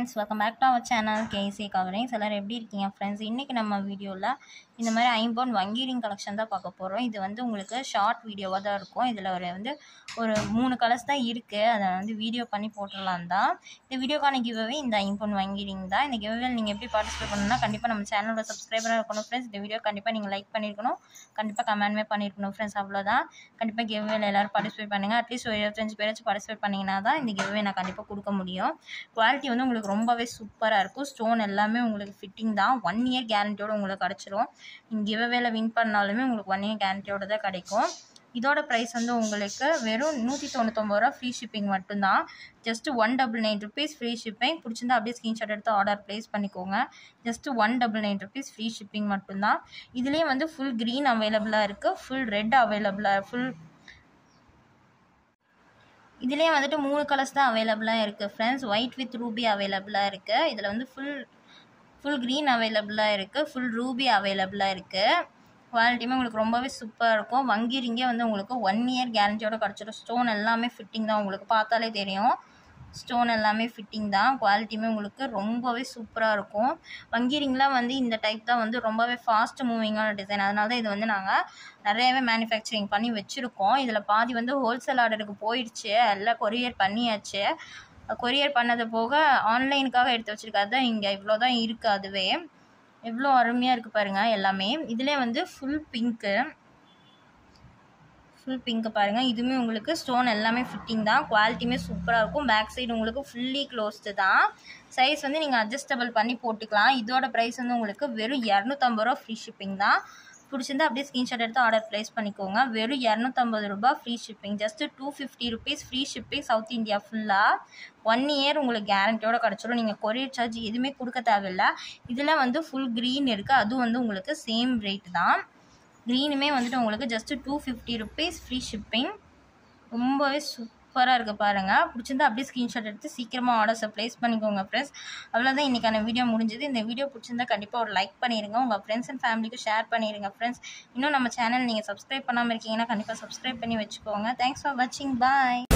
friends welcome back to our channel KC coverings எல்லோரும் எப்படி இருக்கீங்க ஃப்ரெண்ட்ஸ் இன்றைக்கி நம்ம வீடியோவில் இந்த மாதிரி ஐம்பவுன் வங்கீரிங் கலெக்ஷன் தான் பார்க்க போகிறோம் இது வந்து உங்களுக்கு ஷார்ட் வீடியோவாக தான் இருக்கும் இதில் ஒரு வந்து ஒரு மூணு கலர்ஸ் தான் இருக்குது அதை வந்து வீடியோ பண்ணி போட்டுடலாம் தான் இந்த வீடியோக்கான கிவ்வே இந்த ஐம்பவுன் வங்கீரிங் தான் இந்த கிவ்வே நீங்கள் எப்படி பார்ட்டிசிபேட் பண்ணணும்னா கண்டிப்பாக நம்ம சேனலோட சப்ஸ்கிரைபராக இருக்கணும் ஃப்ரெண்ட்ஸ் இந்த வீடியோ கண்டிப்பாக நீங்கள் லைக் பண்ணியிருக்கணும் கண்டிப்பாக கமெண்ட்மே பண்ணியிருக்கணும் ஃப்ரெண்ட்ஸ் அவ்வளோதான் கண்டிப்பாக கிவ்வேல எல்லோரும் பார்ட்டிசிபேட் பண்ணுங்கள் அட்லீஸ்ட் ஒரு இருபத்தஞ்சு பேராச்சும் பார்ட்டிசிபேட் பண்ணிங்கன்னா தான் இந்த கிவ்வே நான் கண்டிப்பாக கொடுக்க முடியும் குவாலிட்டி வந்து உங்களுக்கு ரொம்பவே சூப்பராக இருக்கும் ஸ்டோன் எல்லாமே உங்களுக்கு ஃபிட்டிங் தான் ஒன் இயர் கேரண்டியோட உங்களுக்கு கிடச்சிரும் நீங்கள் கிவ்வேல வின் பண்ணாலுமே உங்களுக்கு ஒன் இயர் கேரண்டியோட தான் கிடைக்கும் இதோட ப்ரைஸ் வந்து உங்களுக்கு வெறும் நூற்றி தொண்ணூத்தொம்பது ரூபா ஃப்ரீ ஷிப்பிங் மட்டும்தான் just one double nine rupees free shipping பிடிச்சிருந்தா அப்படியே ஸ்க்ரீன்ஷாட் எடுத்து ஆர்டர் ப்ளேஸ் பண்ணிக்கோங்க just one double nine rupees free shipping மட்டும்தான் இதுலேயே வந்து ஃபுல் க்ரீன் அவைலபிளாக இருக்குது ஃபுல் ரெட் அவைலபிளாக ஃபுல் இதுலேயே வந்துட்டு மூணு கலர்ஸ் தான் அவைலபிளாக இருக்குது ஃப்ரெண்ட்ஸ் ஒயிட் வித் ரூபி அவைலபிளாக இருக்குது இதில் வந்து ஃபுல் ஃபுல் க்ரீன் அவைலபிளாக இருக்குது ஃபுல் ரூபி அவைலபிளாக இருக்குது குவாலிட்டியுமே உங்களுக்கு ரொம்பவே சூப்பராக இருக்கும் வங்கி ரிங்கே வந்து உங்களுக்கு ஒன் இயர் கேரண்டியோட கிடச்சிடும் ஸ்டோன் எல்லாமே ஃபிட்டிங் தான் உங்களுக்கு பார்த்தாலே தெரியும் ஸ்டோன் எல்லாமே ஃபிட்டிங் தான் குவாலிட்டியுமே உங்களுக்கு ரொம்பவே சூப்பராக இருக்கும் வங்கி ரிங்லாம் வந்து இந்த டைப் தான் வந்து ரொம்பவே ஃபாஸ்ட் மூவிங்கான டிசைன் அதனால தான் இது வந்து நாங்கள் நிறையவே மேனுஃபேக்சரிங் பண்ணி வச்சுருக்கோம் இதில் பாதி வந்து ஹோல்சேல் ஆர்டருக்கு போயிடுச்சு எல்லாம் கொரியர் பண்ணியாச்சு கொரியர் பண்ணது போக ஆன்லைனுக்காக எடுத்து வச்சுருக்காது தான் இங்கே இவ்வளோ தான் இருக்குது அதுவே எவ்வளோ அருமையாக இருக்குது பாருங்கள் எல்லாமே இதிலே வந்து ஃபுல் பிங்க்கு ஃபுல் பிங்க்கு பாருங்கள் இதுவுமே உங்களுக்கு ஸ்டோன் எல்லாமே ஃபிட்டிங் தான் குவாலிட்டியுமே சூப்பராக இருக்கும் பேக் சைடு உங்களுக்கு ஃபுல்லி க்ளோஸ்டு தான் சைஸ் வந்து நீங்கள் அட்ஜஸ்டபிள் பண்ணி போட்டுக்கலாம் இதோட ப்ரைஸ் வந்து உங்களுக்கு வெறும் இரநூத்தம்பது ரூபா ஃப்ரீ ஷிப்பிங் தான் பிடிச்சிருந்தா அப்படியே ஸ்க்ரீன்ஷாட் எடுத்து ஆர்டர் ப்ளேஸ் பண்ணிக்கோங்க வெறும் இரநூத்தம்பது ரூபா free shipping just two fifty rupees free shipping south India ஃபுல்லாக ஒன் இயர் உங்களுக்கு கேரண்டியோட கிடச்சிரும் நீங்கள் கொரியர் சார்ஜ் எதுவுமே கொடுக்க தேவையில்ல இதில் வந்து ஃபுல் க்ரீன் இருக்குது அதுவும் வந்து உங்களுக்கு சேம் ரேட் தான் க்ரீனுமே வந்துட்டு உங்களுக்கு just two fifty rupees free shipping ரொம்பவே சூப்பராக இருக்குது பாருங்கள் பிடிச்சிருந்தா அப்படியே ஸ்க்ரீன்ஷாட் எடுத்து சீக்கிரமாக ஆர்டர்ஸை ப்ளேஸ் பண்ணிக்கோங்க ஃப்ரெண்ட்ஸ் அவ்வளோதான் இன்றைக்கான வீடியோ முடிஞ்சது இந்த வீடியோ பிடிச்சிருந்தா கண்டிப்பாக ஒரு லைக் பண்ணிடுங்க உங்கள் ஃப்ரெண்ட்ஸ் அண்ட் ஃபேமிலிக்கு ஷேர் பண்ணிடுங்க ஃப்ரெண்ட்ஸ் இன்னும் நம்ம சேனல் நீங்கள் சப்ஸ்கிரைப் பண்ணாமல் இருக்கீங்கன்னா கண்டிப்பாக சப்ஸ்கிரைப் பண்ணி வச்சுக்கோங்க தேங்க்ஸ் ஃபார் வாட்சிங் பாய்